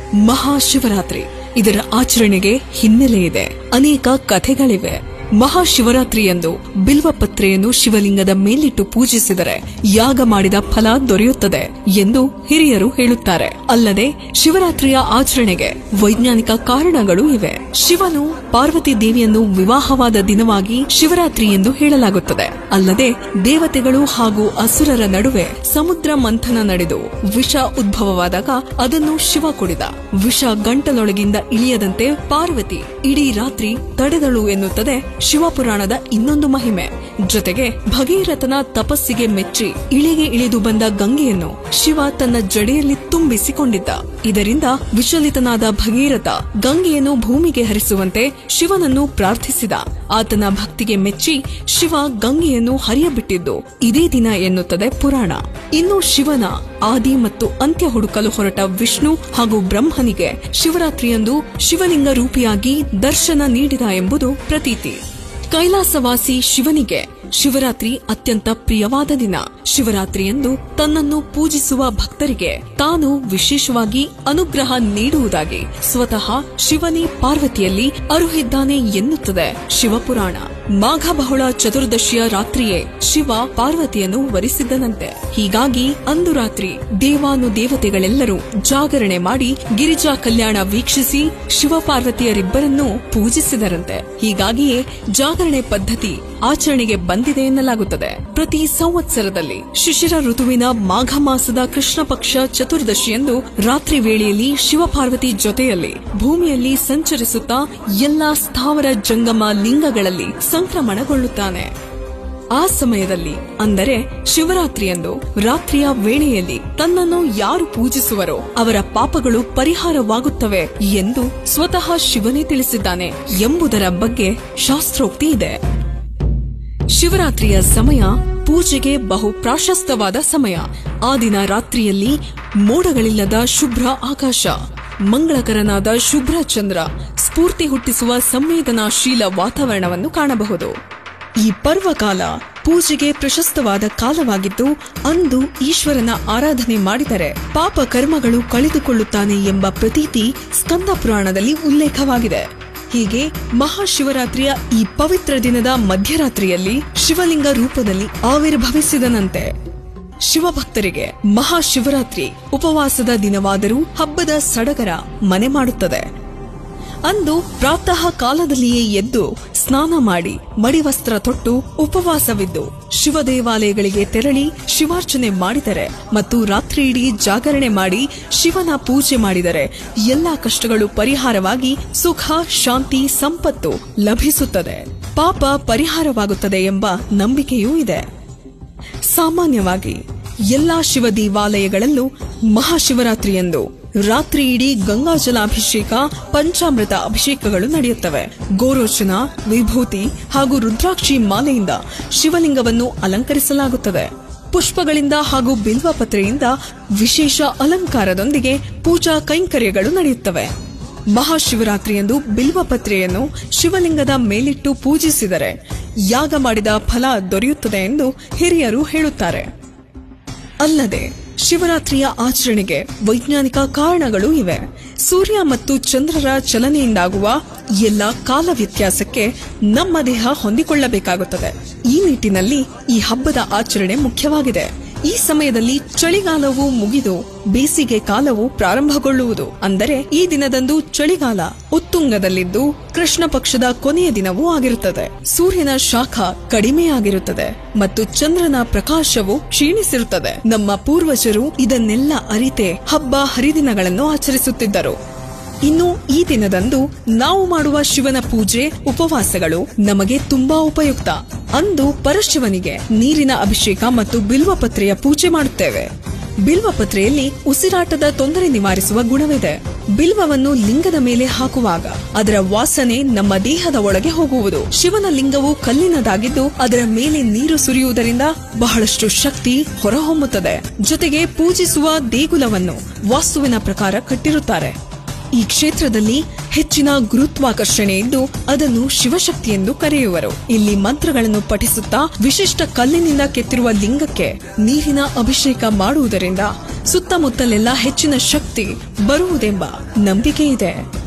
ಮಹಾಶಿವರಾತ್ರಿ ಇದರ ಆಚರಣೆಗೆ ಹಿನ್ನೆಲೆ ಇದೆ ಅನೇಕ ಕಥೆಗಳಿವೆ ಮಹಾಶಿವರಾತ್ರಿಯಂದು ಬಿಲ್ವಪತ್ರೆಯನ್ನು ಶಿವಲಿಂಗದ ಮೇಲಿಟ್ಟು ಪೂಜಿಸಿದರೆ ಯಾಗ ಮಾಡಿದ ಫಲ ದೊರೆಯುತ್ತದೆ ಎಂದು ಹಿರಿಯರು ಹೇಳುತ್ತಾರೆ ಅಲ್ಲದೆ ಶಿವರಾತ್ರಿಯ ಆಚರಣೆಗೆ ವೈಜ್ಞಾನಿಕ ಕಾರಣಗಳು ಇವೆ ಶಿವನು ಪಾರ್ವತಿ ದೇವಿಯನ್ನು ವಿವಾಹವಾದ ದಿನವಾಗಿ ಶಿವರಾತ್ರಿ ಎಂದು ಹೇಳಲಾಗುತ್ತದೆ ಅಲ್ಲದೆ ದೇವತೆಗಳು ಹಾಗೂ ಅಸುರರ ನಡುವೆ ಸಮುದ್ರ ಮಂಥನ ನಡೆದು ವಿಷ ಉದ್ಭವವಾದಾಗ ಅದನ್ನು ಶಿವ ಕುಡಿದ ವಿಷ ಗಂಟಲೊಳಗಿಂದ ಇಳಿಯದಂತೆ ಪಾರ್ವತಿ ಇಡೀ ರಾತ್ರಿ ತಡೆದಳು ಎನ್ನುತ್ತದೆ ಶಿವಪುರಾಣದ ಇನ್ನೊಂದು ಮಹಿಮೆ ಜೊತೆಗೆ ಭಗೀರಥನ ತಪಸ್ಸಿಗೆ ಮೆಚ್ಚಿ ಇಳಿಗೆ ಇಳಿದು ಬಂದ ಗಂಗೆಯನ್ನು ಶಿವ ತನ್ನ ಜಡೆಯಲ್ಲಿ ತುಂಬಿಸಿಕೊಂಡಿದ್ದ ಇದರಿಂದ ವಿಚಲಿತನಾದ ಭಗೀರಥ ಗಂಗೆಯನ್ನು ಭೂಮಿಗೆ ಹರಿಸುವಂತೆ ಶಿವನನ್ನು ಪ್ರಾರ್ಥಿಸಿದ ಆತನ ಭಕ್ತಿಗೆ ಮೆಚ್ಚಿ ಶಿವ ಗಂಗೆಯನ್ನು ಹರಿಯಬಿಟ್ಟಿದ್ದು ಇದೇ ದಿನ ಎನ್ನುತ್ತದೆ ಪುರಾಣ ಇನ್ನು ಶಿವನ ಆದಿ ಮತ್ತು ಅಂತ್ಯ ಹುಡುಕಲು ಹೊರಟ ವಿಷ್ಣು ಹಾಗೂ ಬ್ರಹ್ಮನಿಗೆ ಶಿವರಾತ್ರಿಯಂದು ಶಿವಲಿಂಗ ರೂಪಿಯಾಗಿ ದರ್ಶನ ನೀಡಿದ ಎಂಬುದು ಪ್ರತೀತಿ ಕೈಲಾಸವಾಸಿ ಶಿವನಿಗೆ ಶಿವರಾತ್ರಿ ಅತ್ಯಂತ ಪ್ರಿಯವಾದ ದಿನ ಶಿವರಾತ್ರಿಯಂದು ತನ್ನನ್ನು ಪೂಜಿಸುವ ಭಕ್ತರಿಗೆ ತಾನು ವಿಶೇಷವಾಗಿ ಅನುಗ್ರಹ ನೀಡುವುದಾಗಿ ಸ್ವತಃ ಶಿವನೇ ಪಾರ್ವತಿಯಲ್ಲಿ ಅರುಹಿದ್ದಾನೆ ಎನ್ನುತ್ತದೆ ಶಿವಪುರಾಣ ಮಾಘ ಬಹುಳ ಚತುರ್ದಶಿಯ ರಾತ್ರಿಯೇ ಶಿವ ಪಾರ್ವತಿಯನ್ನು ವರಿಸಿದ್ದನಂತೆ ಹೀಗಾಗಿ ಅಂದು ರಾತ್ರಿ ದೇವಾನು ದೇವತೆಗಳೆಲ್ಲರೂ ಜಾಗರಣೆ ಮಾಡಿ ಗಿರಿಜಾ ಕಲ್ಯಾಣ ವೀಕ್ಷಿಸಿ ಶಿವ ಪಾರ್ವತಿಯರಿಬ್ಬರನ್ನೂ ಪೂಜಿಸಿದರಂತೆ ಹೀಗಾಗಿಯೇ ಜಾಗರಣೆ ಪದ್ಧತಿ ಆಚರಣೆಗೆ ಬಂದಿದೆ ಎನ್ನಲಾಗುತ್ತದೆ ಪ್ರತಿ ಸಂವತ್ಸರದಲ್ಲಿ ಶಿಶಿರ ಋತುವಿನ ಮಾಘ ಮಾಸದ ಕೃಷ್ಣ ಪಕ್ಷ ಚತುರ್ದಶಿಯಂದು ರಾತ್ರಿ ವೇಳೆಯಲ್ಲಿ ಶಿವಪಾರ್ವತಿ ಜೊತೆಯಲ್ಲಿ ಭೂಮಿಯಲ್ಲಿ ಸಂಚರಿಸುತ್ತಾ ಎಲ್ಲಾ ಸ್ಥಾವರ ಜಂಗಮ ಲಿಂಗಗಳಲ್ಲಿ ಸಂಕ್ರಮಣಗೊಳ್ಳುತ್ತಾನೆ ಆ ಸಮಯದಲ್ಲಿ ಅಂದರೆ ಶಿವರಾತ್ರಿಯಂದು ರಾತ್ರಿಯ ವೇಳೆಯಲ್ಲಿ ತನ್ನನ್ನು ಯಾರು ಪೂಜಿಸುವರೋ ಅವರ ಪಾಪಗಳು ಪರಿಹಾರವಾಗುತ್ತವೆ ಎಂದು ಸ್ವತಃ ಶಿವನೇ ತಿಳಿಸಿದ್ದಾನೆ ಎಂಬುದರ ಬಗ್ಗೆ ಶಾಸ್ತ್ರೋಕ್ತಿ ಇದೆ ಶಿವರಾತ್ರಿಯ ಸಮಯ ಪೂಜೆಗೆ ಬಹು ಪ್ರಾಶಸ್ತವಾದ ಸಮಯ ಆ ದಿನ ರಾತ್ರಿಯಲ್ಲಿ ಮೋಡಗಳಿಲ್ಲದ ಶುಭ್ರ ಆಕಾಶ ಮಂಗಳಕರನಾದ ಶುಭ್ರ ಚಂದ್ರ ಸ್ಫೂರ್ತಿ ಹುಟ್ಟಿಸುವ ಸಂವೇದನಾಶೀಲ ವಾತಾವರಣವನ್ನು ಕಾಣಬಹುದು ಈ ಪರ್ವಕಾಲ ಪೂಜೆಗೆ ಪ್ರಶಸ್ತವಾದ ಕಾಲವಾಗಿದ್ದು ಅಂದು ಈಶ್ವರನ ಆರಾಧನೆ ಮಾಡಿದರೆ ಪಾಪ ಕರ್ಮಗಳು ಕಳೆದುಕೊಳ್ಳುತ್ತಾನೆ ಎಂಬ ಪ್ರತೀತಿ ಸ್ಕಂದ ಪುರಾಣದಲ್ಲಿ ಉಲ್ಲೇಖವಾಗಿದೆ ಹೀಗೆ ಮಹಾಶಿವರಾತ್ರಿಯ ಈ ಪವಿತ್ರ ದಿನದ ಮಧ್ಯರಾತ್ರಿಯಲ್ಲಿ ಶಿವಲಿಂಗ ರೂಪದಲ್ಲಿ ಆವಿರ್ಭವಿಸಿದನಂತೆ ಶಿವಭಕ್ತರಿಗೆ ಮಹಾಶಿವರಾತ್ರಿ ಉಪವಾಸದ ದಿನವಾದರೂ ಹಬ್ಬದ ಸಡಗರ ಮನೆ ಮಾಡುತ್ತದೆ ಅಂದು ಪ್ರಾತಃ ಕಾಲದಲ್ಲಿಯೇ ಎದ್ದು ಸ್ನಾನ ಮಾಡಿ ಮಡಿವಸ್ತ್ರ ತೊಟ್ಟು ಉಪವಾಸವಿದ್ದು ಶಿವ ದೇವಾಲಯಗಳಿಗೆ ತೆರಳಿ ಶಿವಾರ್ಚನೆ ಮಾಡಿದರೆ ಮತ್ತು ರಾತ್ರಿಯಿಡೀ ಜಾಗರಣೆ ಮಾಡಿ ಶಿವನ ಪೂಜೆ ಮಾಡಿದರೆ ಎಲ್ಲಾ ಕಷ್ಟಗಳು ಪರಿಹಾರವಾಗಿ ಸುಖ ಶಾಂತಿ ಸಂಪತ್ತು ಲಭಿಸುತ್ತದೆ ಪಾಪ ಪರಿಹಾರವಾಗುತ್ತದೆ ಎಂಬ ನಂಬಿಕೆಯೂ ಇದೆ ಸಾಮಾನ್ಯವಾಗಿ ಎಲ್ಲಾ ಶಿವ ದೇವಾಲಯಗಳಲ್ಲೂ ಮಹಾಶಿವರಾತ್ರಿಯಂದು ರಾತ್ರಿ ಇಡೀ ಗಂಗಾಜಲಾಭಿಷೇಕ ಪಂಚಾಮೃತ ಅಭಿಷೇಕಗಳು ನಡೆಯುತ್ತವೆ ಗೋರೋಚನ ವಿಭೂತಿ ಹಾಗೂ ರುದ್ರಾಕ್ಷಿ ಮಾಲೆಯಿಂದ ಶಿವಲಿಂಗವನ್ನು ಅಲಂಕರಿಸಲಾಗುತ್ತದೆ ಪುಷ್ಪಗಳಿಂದ ಹಾಗೂ ಬಿಲ್ವಪತ್ರೆಯಿಂದ ವಿಶೇಷ ಅಲಂಕಾರದೊಂದಿಗೆ ಪೂಜಾ ಕೈಂಕರ್ಯಗಳು ನಡೆಯುತ್ತವೆ ಮಹಾಶಿವರಾತ್ರಿಯಂದು ಬಿಲ್ವಪತ್ರೆಯನ್ನು ಶಿವಲಿಂಗದ ಮೇಲಿಟ್ಟು ಪೂಜಿಸಿದರೆ ಯಾಗ ಮಾಡಿದ ಫಲ ದೊರೆಯುತ್ತದೆ ಎಂದು ಹಿರಿಯರು ಹೇಳುತ್ತಾರೆ ಅಲ್ಲದೆ ಶಿವರಾತ್ರಿಯ ಆಚರಣೆಗೆ ವೈಜ್ಞಾನಿಕ ಕಾರಣಗಳು ಇವೆ ಸೂರ್ಯ ಮತ್ತು ಚಂದ್ರರ ಚಲನೆಯಿಂದಾಗುವ ಎಲ್ಲ ಕಾಲ ವ್ಯತ್ಯಾಸಕ್ಕೆ ನಮ್ಮ ದೇಹ ಹೊಂದಿಕೊಳ್ಳಬೇಕಾಗುತ್ತದೆ ಈ ನಿಟ್ಟಿನಲ್ಲಿ ಈ ಹಬ್ಬದ ಆಚರಣೆ ಮುಖ್ಯವಾಗಿದೆ ಈ ಸಮಯದಲ್ಲಿ ಚಳಿಗಾಲವು ಮುಗಿದು ಬೇಸಿಗೆ ಕಾಲವು ಪ್ರಾರಂಭಗೊಳ್ಳುವುದು ಅಂದರೆ ಈ ದಿನದಂದು ಚಳಿಗಾಲ ಉತ್ತುಂಗದಲ್ಲಿದ್ದು ಕೃಷ್ಣ ಪಕ್ಷದ ಕೊನೆಯ ದಿನವೂ ಆಗಿರುತ್ತದೆ ಸೂರ್ಯನ ಶಾಖ ಕಡಿಮೆಯಾಗಿರುತ್ತದೆ ಮತ್ತು ಚಂದ್ರನ ಪ್ರಕಾಶವು ಕ್ಷೀಣಿಸಿರುತ್ತದೆ ನಮ್ಮ ಪೂರ್ವಜರು ಇದನ್ನೆಲ್ಲ ಅರಿತೆ ಹಬ್ಬ ಹರಿದಿನಗಳನ್ನು ಆಚರಿಸುತ್ತಿದ್ದರು ಇನ್ನು ಈ ದಿನದಂದು ನಾವು ಮಾಡುವ ಶಿವನ ಪೂಜೆ ಉಪವಾಸಗಳು ನಮಗೆ ತುಂಬಾ ಉಪಯುಕ್ತ ಅಂದು ಪರಶಿವನಿಗೆ ನೀರಿನ ಅಭಿಷೇಕ ಮತ್ತು ಬಿಲ್ವಪತ್ರೆಯ ಪೂಜೆ ಮಾಡುತ್ತೇವೆ ಬಿಲ್ವಪತ್ರೆಯಲ್ಲಿ ಉಸಿರಾಟದ ತೊಂದರೆ ನಿವಾರಿಸುವ ಗುಣವಿದೆ ಬಿಲ್ವವನ್ನು ಲಿಂಗದ ಮೇಲೆ ಹಾಕುವಾಗ ಅದರ ವಾಸನೆ ನಮ್ಮ ದೇಹದ ಒಳಗೆ ಹೋಗುವುದು ಶಿವನ ಲಿಂಗವು ಕಲ್ಲಿನದಾಗಿದ್ದು ಅದರ ಮೇಲೆ ನೀರು ಸುರಿಯುವುದರಿಂದ ಬಹಳಷ್ಟು ಶಕ್ತಿ ಹೊರಹೊಮ್ಮುತ್ತದೆ ಜೊತೆಗೆ ಪೂಜಿಸುವ ದೇಗುಲವನ್ನು ವಾಸ್ತುವಿನ ಪ್ರಕಾರ ಕಟ್ಟಿರುತ್ತಾರೆ ಈ ಕ್ಷೇತ್ರದಲ್ಲಿ ಹೆಚ್ಚಿನ ಗುರುತ್ವಾಕರ್ಷಣೆ ಇದ್ದು ಅದನ್ನು ಶಿವಶಕ್ತಿ ಎಂದು ಕರೆಯುವರು ಇಲ್ಲಿ ಮಂತ್ರಗಳನ್ನು ಪಠಿಸುತ್ತಾ ವಿಶಿಷ್ಟ ಕಲ್ಲಿನಿಂದ ಕೆತ್ತಿರುವ ಲಿಂಗಕ್ಕೆ ನೀರಿನ ಅಭಿಷೇಕ ಮಾಡುವುದರಿಂದ ಸುತ್ತಮುತ್ತಲೆಲ್ಲ ಹೆಚ್ಚಿನ ಶಕ್ತಿ ಬರುವುದೆಂಬ ನಂಬಿಕೆ ಇದೆ